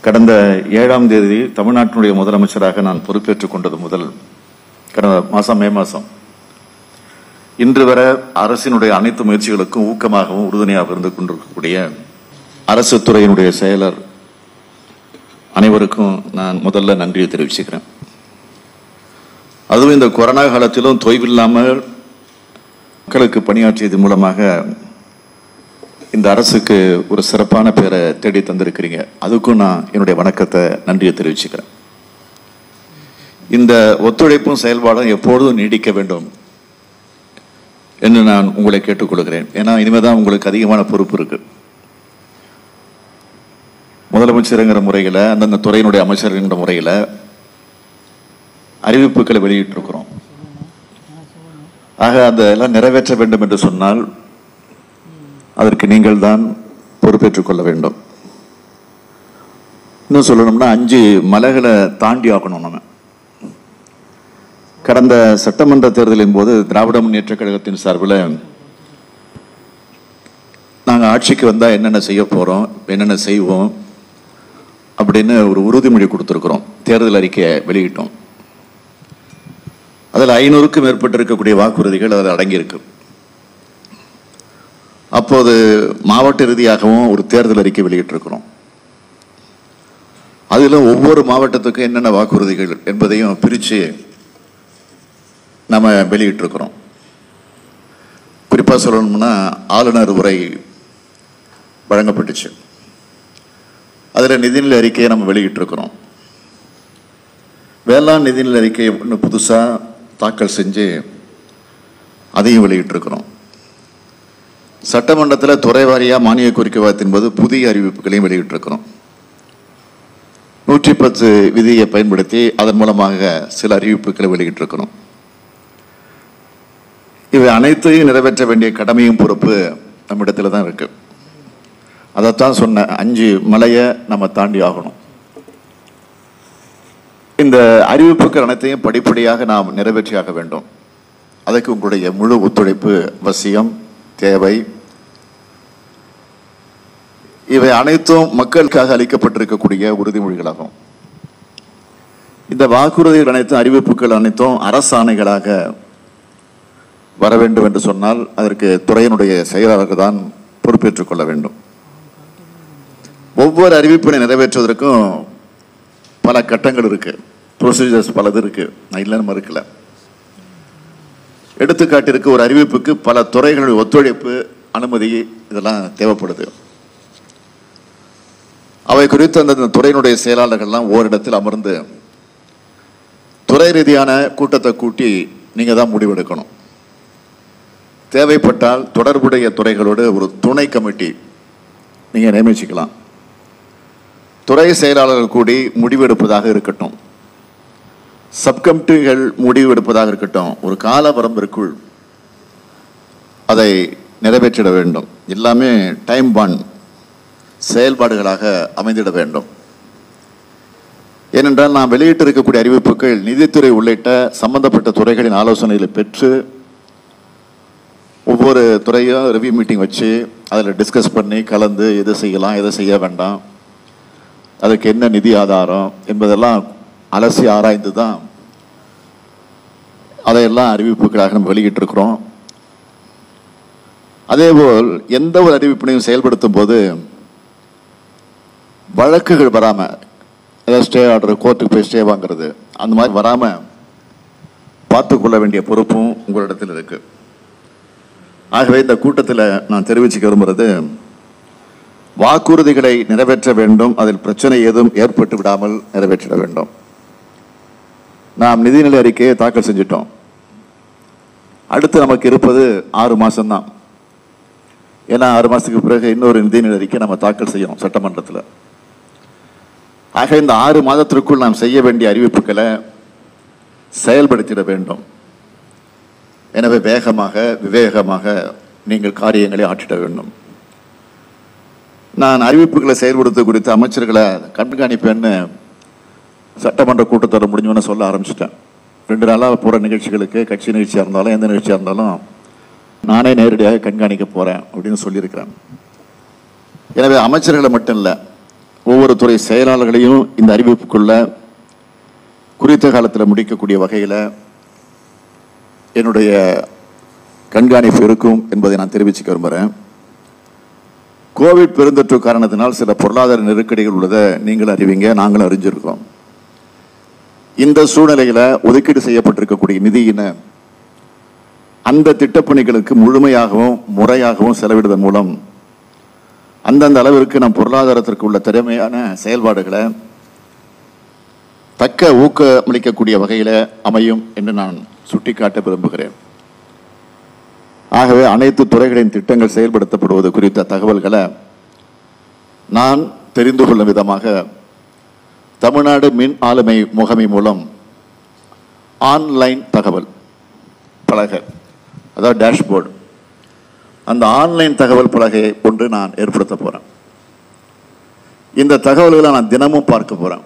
கடந்த ஏழாம் தேதி தமிழ்நாட்டினுடைய முதலமைச்சராக நான் பொறுப்பேற்றுக் கொண்டது முதல் கடந்த மாசம் மே மாசம் இன்று வரை அரசினுடைய அனைத்து முயற்சிகளுக்கும் ஊக்கமாகவும் உறுதுணையாக இருந்து கொண்டிருக்கக்கூடிய அரசு துறையினுடைய செயலர் அனைவருக்கும் நான் முதல்ல நன்றியை தெரிவிச்சுக்கிறேன் அதுவும் இந்த கொரோனா காலத்திலும் தொய்வில்லாமல் மக்களுக்கு பணியாற்றியது மூலமாக இந்த அரசுக்கு ஒரு சிறப்பான பேரை தேடி தந்திருக்கிறீங்க அதுக்கும் நான் என்னுடைய வணக்கத்தை நன்றியை தெரிவிச்சுக்கிறேன் இந்த ஒத்துழைப்பும் செயல்பாடும் எப்பொழுதும் நீடிக்க வேண்டும் என்று நான் உங்களை கேட்டுக்கொள்கிறேன் ஏன்னா இனிமேல் தான் உங்களுக்கு அதிகமான பொறுப்பு இருக்கு முதலமைச்சருங்கிற முறையில் அந்தந்த துறையினுடைய அமைச்சருங்கிற முறையில் அறிவிப்புகளை வெளியிட்டிருக்கிறோம் ஆக அந்த எல்லாம் நிறைவேற்ற வேண்டும் என்று சொன்னால் அதற்கு நீங்கள் தான் பொறுப்பேற்றுக் கொள்ள வேண்டும் இன்னும் சொல்லணும்னா அஞ்சு மலைகளை தாண்டி ஆக்கணும் நம்ம கடந்த சட்டமன்ற தேர்தலின் போது திராவிட முன்னேற்ற கழகத்தின் சார்பில் நாங்கள் ஆட்சிக்கு வந்தால் என்னென்ன செய்ய போகிறோம் என்னென்ன செய்வோம் அப்படின்னு ஒரு உறுதிமொழி கொடுத்துருக்குறோம் தேர்தல் அறிக்கையை வெளியிட்டோம் அதில் ஐநூறுக்கும் மேற்பட்டு இருக்கக்கூடிய வாக்குறுதிகள் அதில் அடங்கியிருக்கு அப்போது மாவட்ட ரீதியாகவும் ஒரு தேர்தல் அறிக்கை வெளியிட்டிருக்கிறோம் அதில் ஒவ்வொரு மாவட்டத்துக்கும் என்னென்ன வாக்குறுதிகள் என்பதையும் பிரித்து நம்ம வெளியிட்டிருக்கிறோம் குறிப்பாக சொல்லணும்னா ஆளுநர் உரை வழங்கப்பட்டுச்சு அதில் நிதிநிலை அறிக்கையை நம்ம வெளியிட்டிருக்கிறோம் வேளாண் நிதிநிலை அறிக்கையை இன்னும் புதுசாக தாக்கல் செஞ்சு அதையும் வெளியிட்டிருக்கிறோம் சட்டமன்றத்தில் துறை வாரியாக மானிய கோரிக்கை வாதத்தின் போது புதிய அறிவிப்புகளையும் வெளியிட்டிருக்கிறோம் நூற்றி பத்து விதியை பயன்படுத்தி அதன் மூலமாக சில அறிவிப்புகளை வெளியிட்டிருக்கிறோம் இவை அனைத்தையும் நிறைவேற்ற வேண்டிய கடமையும் பொறுப்பு நம்மிடத்தில் தான் இருக்கு அதைத்தான் சொன்ன அஞ்சு மலையை நம்ம தாண்டி ஆகணும் இந்த அறிவிப்புகள் அனைத்தையும் படிப்படியாக நாம் நிறைவேற்றியாக வேண்டும் அதற்கு உங்களுடைய முழு ஒத்துழைப்பு அவசியம் தேவை இவை அனைத்தும் மக்களுக்காக அளிக்கப்பட்டிருக்கக்கூடிய உறுதிமொழிகளாகும் இந்த வாக்குறுதிகள் அனைத்தும் அறிவிப்புகள் அனைத்தும் அரசாணைகளாக வர வேண்டும் என்று சொன்னால் அதற்கு துறையினுடைய செயலாளர்கள் தான் பொறுப்பேற்றுக் கொள்ள வேண்டும் ஒவ்வொரு அறிவிப்பினை நிறைவேற்றுவதற்கும் பல கட்டங்கள் இருக்கு ப்ரொசீஜர்ஸ் பலது இருக்கு நான் இல்லைன்னு மறுக்கல எடுத்துக்காட்டிற்கு ஒரு அறிவிப்புக்கு பல துறைகளுடைய ஒத்துழைப்பு அனுமதி இதெல்லாம் தேவைப்படுது அவை குறித்து அந்த துறையினுடைய செயலாளர்கள்லாம் ஓரிடத்தில் அமர்ந்து துறை ரீதியான கூட்டத்தை கூட்டி நீங்க தான் முடிவெடுக்கணும் தேவைப்பட்டால் தொடர்புடைய துறைகளோடு ஒரு துணை கமிட்டி நீங்க நியமிச்சுக்கலாம் துறை செயலாளர்கள் கூடி முடிவெடுப்பதாக இருக்கட்டும் சப்கமிட்டிகள் முடிவெடுப்பதாக இருக்கட்டும் ஒரு கால வரம்பிற்குள் அதை நிறைவேற்றிட வேண்டும் எல்லாமே டைம் பாண்ட் செயல்பாடுகளாக அமைந்திட வேண்டும் ஏனென்றால் நாம் வெளியிட்டு இருக்கக்கூடிய அறிவிப்புகள் நிதித்துறை உள்ளிட்ட சம்பந்தப்பட்ட துறைகளின் ஆலோசனைகளை பெற்று ஒவ்வொரு துறையும் ரிவ்யூ மீட்டிங் வச்சு அதில் டிஸ்கஸ் பண்ணி கலந்து எது செய்யலாம் எதை செய்ய வேண்டாம் அதுக்கு என்ன நிதி ஆதாரம் என்பதெல்லாம் அலசி ஆராய்ந்து தான் அதையெல்லாம் அறிவிப்புகளாக நம்ம வெளியிட்டிருக்கிறோம் அதேபோல் எந்த ஒரு அறிவிப்பினையும் செயல்படுத்தும் போது வழக்குகள் வராமல் ஏதாவது ஸ்டே ஆர்டர் கோர்ட்டுக்கு போய் ஸ்டே வாங்குறது அந்த மாதிரி வராமல் பார்த்து கொள்ள வேண்டிய பொறுப்பும் உங்களிடத்தில் இருக்கு ஆகவே இந்த கூட்டத்தில் நான் தெரிவிச்சுக்க விரும்புறது வாக்குறுதிகளை நிறைவேற்ற வேண்டும் அதில் பிரச்சனை ஏதும் ஏற்பட்டு விடாமல் நிறைவேற்றிட வேண்டும் நாம் நிதிநிலை அறிக்கையை தாக்கல் செஞ்சிட்டோம் அடுத்து நமக்கு இருப்பது ஆறு மாசம்தான் ஏன்னா ஆறு மாசத்துக்கு பிறகு இன்னொரு நிதிநிலை அறிக்கை நம்ம தாக்கல் செய்யணும் சட்டமன்றத்தில் ஆக இந்த ஆறு மாதத்திற்குள் நாம் செய்ய வேண்டிய அறிவிப்புகளை செயல்படுத்திட வேண்டும் எனவே வேகமாக விவேகமாக நீங்கள் காரியங்களை ஆற்றிட வேண்டும் நான் அறிவிப்புகளை செயல்படுத்த குறித்து அமைச்சர்களை கண்காணிப்பேன்னு சட்டமன்ற கூட்டத்தொடர் முடிஞ்சோன்னு சொல்ல ஆரம்பிச்சிட்டேன் ரெண்டு நாளாக போகிற நிகழ்ச்சிகளுக்கு கட்சி நிகழ்ச்சியாக இருந்தாலும் எந்த நிகழ்ச்சியாக இருந்தாலும் நானே நேரடியாக கண்காணிக்க போகிறேன் அப்படின்னு சொல்லியிருக்கிறேன் எனவே அமைச்சர்களை மட்டும் இல்லை ஒவ்வொரு துறை செயலாளர்களையும் இந்த அறிவிப்புக்குள்ள குறித்த காலத்தில் முடிக்கக்கூடிய வகையில் என்னுடைய கண்காணிப்பு இருக்கும் என்பதை நான் தெரிவிச்சுக்க விரும்புகிறேன் கோவிட் பெருந்தொற்று காரணத்தினால் சில பொருளாதார நெருக்கடிகள் உள்ளதை நீங்களும் அறிவிங்க நாங்களும் அறிஞ்சிருக்கோம் இந்த சூழ்நிலையில ஒதுக்கீடு செய்யப்பட்டிருக்கக்கூடிய நிதியினை அந்த திட்டப்பணிகளுக்கு முழுமையாகவும் முறையாகவும் செலவிடுவதன் மூலம் அந்தந்த அளவிற்கு நம் பொருளாதாரத்திற்கு உள்ள திறமையான செயல்பாடுகளை தக்க ஊக்கமளிக்கக்கூடிய வகையில் அமையும் என்று நான் சுட்டிக்காட்ட விரும்புகிறேன் ஆகவே அனைத்து துறைகளின் திட்டங்கள் செயல்படுத்தப்படுவது குறித்த தகவல்களை நான் தெரிந்து கொள்ளும் விதமாக தமிழ்நாடு மின் ஆளுமை முகமை மூலம் ஆன்லைன் தகவல் பலகை அதாவது டேஷ்போர்டு அந்த ஆன்லைன் தகவல் பலகையை ஒன்று நான் ஏற்படுத்த போகிறேன் இந்த தகவல்களை நான் தினமும் பார்க்க போகிறேன்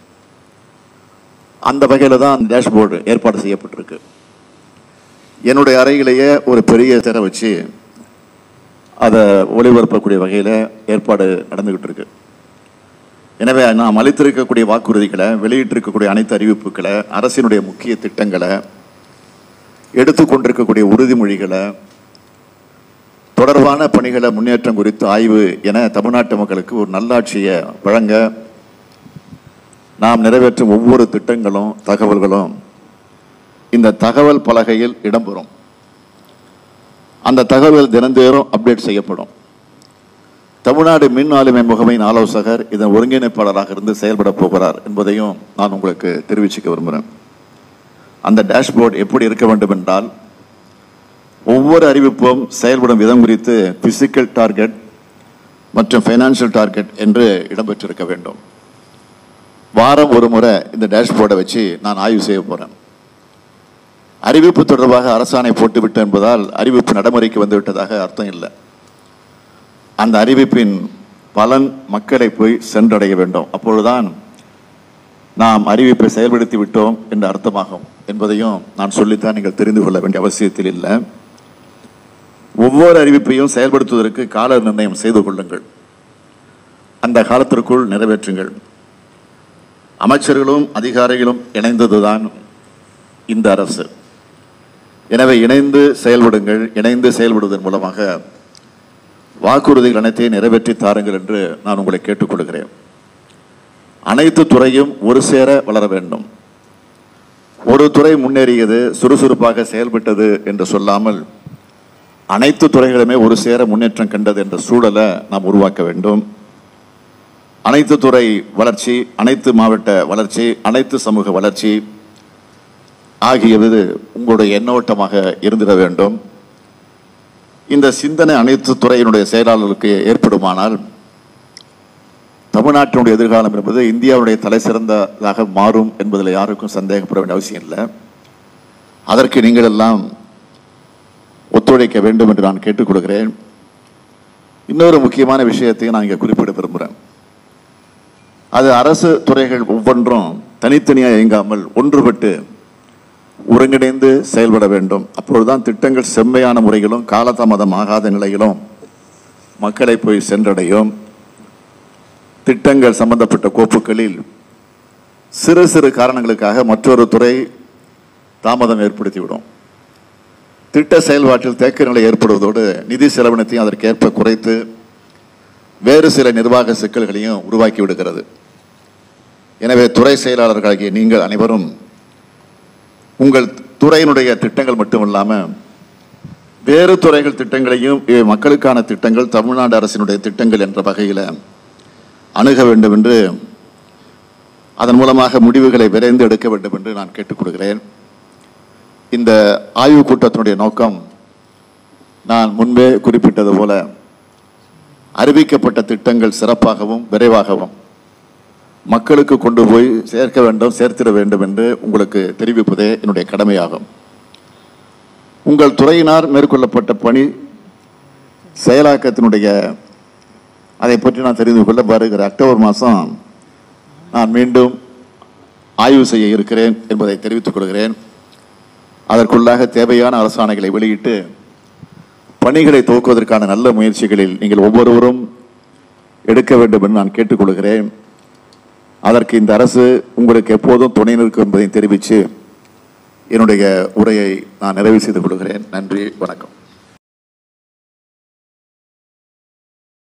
அந்த வகையில் தான் அந்த டேஷ்போர்டு ஏற்பாடு செய்யப்பட்டிருக்கு என்னுடைய அறையிலேயே ஒரு பெரிய திரை வச்சு அதை ஒளிபரப்பக்கூடிய வகையில் ஏற்பாடு நடந்துக்கிட்டு இருக்கு எனவே நாம் அளித்திருக்கக்கூடிய வாக்குறுதிகளை வெளியிட்டிருக்கக்கூடிய அனைத்து அறிவிப்புகளை அரசினுடைய முக்கிய திட்டங்களை எடுத்துக்கொண்டிருக்கக்கூடிய உறுதிமொழிகளை தொடர்பான பணிகளை முன்னேற்றம் குறித்து ஆய்வு என தமிழ்நாட்டு மக்களுக்கு ஒரு நல்லாட்சியை வழங்க நாம் நிறைவேற்றும் ஒவ்வொரு திட்டங்களும் தகவல்களும் இந்த தகவல் பலகையில் இடம்பெறும் அந்த தகவல்கள் தினந்தோறும் அப்டேட் செய்யப்படும் தமிழ்நாடு மின் ஆளுமை முகமையின் ஆலோசகர் இதன் ஒருங்கிணைப்பாளராக இருந்து செயல்பட போகிறார் என்பதையும் நான் உங்களுக்கு தெரிவிச்சுக்க விரும்புகிறேன் அந்த டேஷ்போர்டு எப்படி இருக்க வேண்டும் என்றால் ஒவ்வொரு அறிவிப்பும் செயல்படும் விதம் குறித்து பிசிக்கல் டார்கெட் மற்றும் ஃபைனான்சியல் டார்கெட் என்று இடம்பெற்றிருக்க வேண்டும் வாரம் ஒரு முறை இந்த டேஷ்போர்டை வச்சு நான் ஆய்வு செய்ய போகிறேன் அறிவிப்பு தொடர்பாக அரசாணை போட்டுவிட்டு என்பதால் அறிவிப்பு நடைமுறைக்கு வந்துவிட்டதாக அர்த்தம் இல்லை அந்த அறிவிப்பின் பலன் மக்களை போய் சென்றடைய வேண்டும் அப்பொழுதுதான் நாம் அறிவிப்பை செயல்படுத்தி விட்டோம் என்று அர்த்தமாகும் என்பதையும் நான் சொல்லித்தான் நீங்கள் தெரிந்து கொள்ள வேண்டிய அவசியத்தில் இல்லை ஒவ்வொரு அறிவிப்பையும் செயல்படுத்துவதற்கு கால நிர்ணயம் செய்து கொள்ளுங்கள் அந்த காலத்திற்குள் நிறைவேற்றுங்கள் அமைச்சர்களும் அதிகாரிகளும் இணைந்ததுதான் இந்த அரசு எனவே இணைந்து செயல்படுங்கள் இணைந்து செயல்படுவதன் மூலமாக வாக்குறுதிகள் அனைத்தையும் நிறைவேற்றி தாருங்கள் என்று நான் உங்களை கேட்டுக்கொள்கிறேன் அனைத்து துறையும் ஒரு சேர வளர வேண்டும் ஒரு துறை முன்னேறியது சுறுசுறுப்பாக செயல்பட்டது என்று சொல்லாமல் அனைத்து துறைகளுமே ஒரு சேர முன்னேற்றம் கண்டது என்ற சூழலை நாம் உருவாக்க வேண்டும் அனைத்து துறை வளர்ச்சி அனைத்து மாவட்ட வளர்ச்சி அனைத்து சமூக வளர்ச்சி ஆகியது உங்களுடைய எண்ணோட்டமாக இருந்திட வேண்டும் இந்த சிந்தனை அனைத்து துறையினுடைய செயலாளர்களுக்கு ஏற்படுமானால் தமிழ்நாட்டினுடைய எதிர்காலம் என்பது இந்தியாவுடைய தலை சிறந்ததாக மாறும் என்பதில் யாருக்கும் சந்தேகப்பட வேண்டிய அவசியம் இல்லை அதற்கு நீங்கள் எல்லாம் ஒத்துழைக்க வேண்டும் என்று நான் கேட்டுக்கொள்கிறேன் இன்னொரு முக்கியமான விஷயத்தையும் நான் இங்கே குறிப்பிட விரும்புகிறேன் அது அரசு துறைகள் ஒவ்வொன்றும் தனித்தனியாக இயங்காமல் ஒன்றுபட்டு ஒருங்கிணைந்து செயல்பட வேண்டும் அப்பொழுதுதான் திட்டங்கள் செம்மையான முறையிலும் காலதாமதம் ஆகாத நிலையிலும் மக்களை போய் சென்றடையும் திட்டங்கள் சம்பந்தப்பட்ட கோப்புகளில் சிறு சிறு காரணங்களுக்காக மற்றொரு துறை தாமதம் ஏற்படுத்திவிடும் திட்ட செயல்பாட்டில் தேக்க நிலை ஏற்படுவதோடு நிதி செலவினத்தையும் அதற்கேற்ப குறைத்து வேறு சில நிர்வாக சிக்கல்களையும் உருவாக்கி விடுகிறது எனவே துறை செயலாளர்களாகிய நீங்கள் அனைவரும் உங்கள் துறையினுடைய திட்டங்கள் மட்டுமில்லாமல் வேறு துறைகள் திட்டங்களையும் இவை மக்களுக்கான திட்டங்கள் தமிழ்நாடு அரசினுடைய திட்டங்கள் என்ற வகையில் அணுக வேண்டும் என்று அதன் மூலமாக முடிவுகளை விரைந்து எடுக்க வேண்டும் என்று நான் கேட்டுக்கொள்கிறேன் இந்த ஆய்வு கூட்டத்தினுடைய நோக்கம் நான் முன்பே குறிப்பிட்டது போல அறிவிக்கப்பட்ட திட்டங்கள் சிறப்பாகவும் விரைவாகவும் மக்களுக்கு கொண்டு போய் சேர்க்க வேண்டும் சேர்த்திட வேண்டும் என்று உங்களுக்கு தெரிவிப்பதே என்னுடைய கடமையாகும் உங்கள் துறையினார் மேற்கொள்ளப்பட்ட பணி செயலாக்கத்தினுடைய அதை பற்றி நான் தெரிந்து கொள்ள வருகிற அக்டோபர் மாதம் நான் மீண்டும் ஆய்வு செய்ய இருக்கிறேன் என்பதை தெரிவித்துக் கொள்கிறேன் அதற்குள்ளாக தேவையான அரசாணைகளை வெளியிட்டு பணிகளை துவக்குவதற்கான நல்ல முயற்சிகளில் நீங்கள் ஒவ்வொருவரும் எடுக்க வேண்டும் என்று நான் கேட்டுக்கொள்கிறேன் அதற்கு இந்த அரசு உங்களுக்கு எப்போதும் துணை நிற்கும் என்பதை தெரிவித்து என்னுடைய உரையை நான் நிறைவு செய்து கொள்கிறேன் நன்றி வணக்கம்